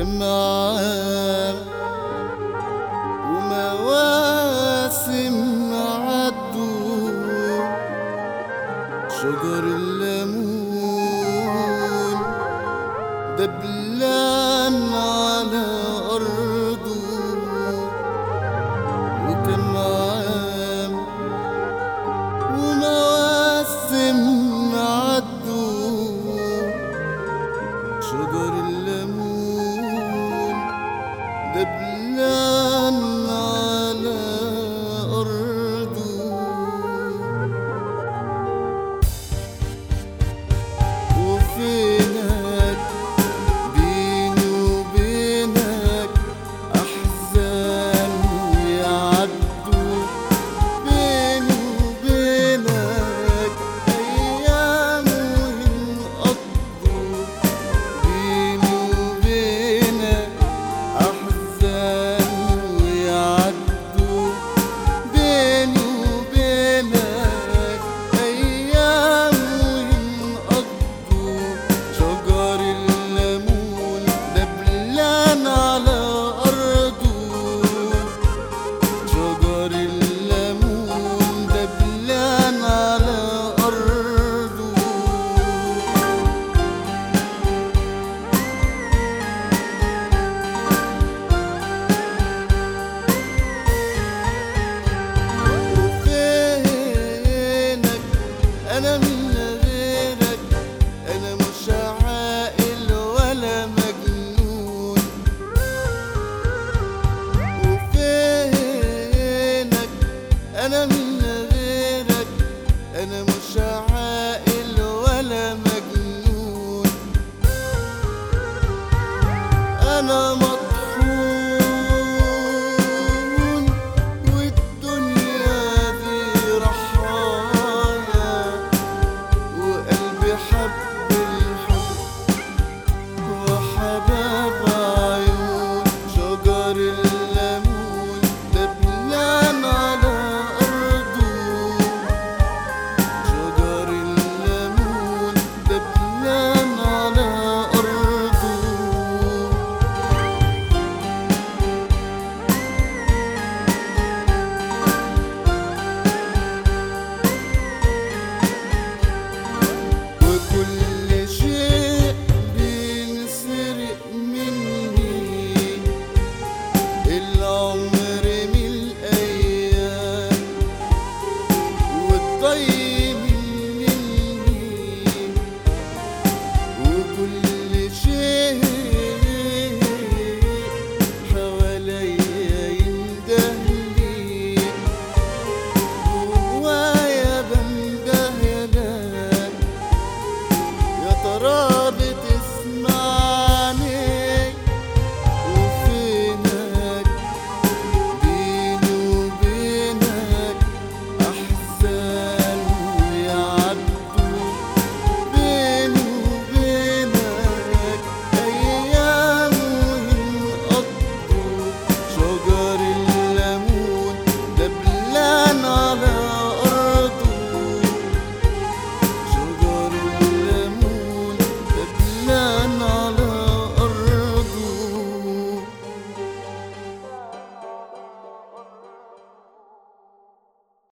وكم عام ومواسم عدوا شجر الليمون دبلان على أرضه وكم عام ومواسم عدوا شجر الليمون دبلان على أرضه وفينك بيني وبينك أحزان يعدوا بيني وبينك أيام ينقضوا بيني وبينك أحزان ويعدوا بيني وبينك أيام ينقضوا شجر الليمون دبلان على أرضه شجر الليمون دبلان على أرضه وفينك انا من غيرك انا مش عاقل ولا مجنون وفينك انا من غيرك انا مش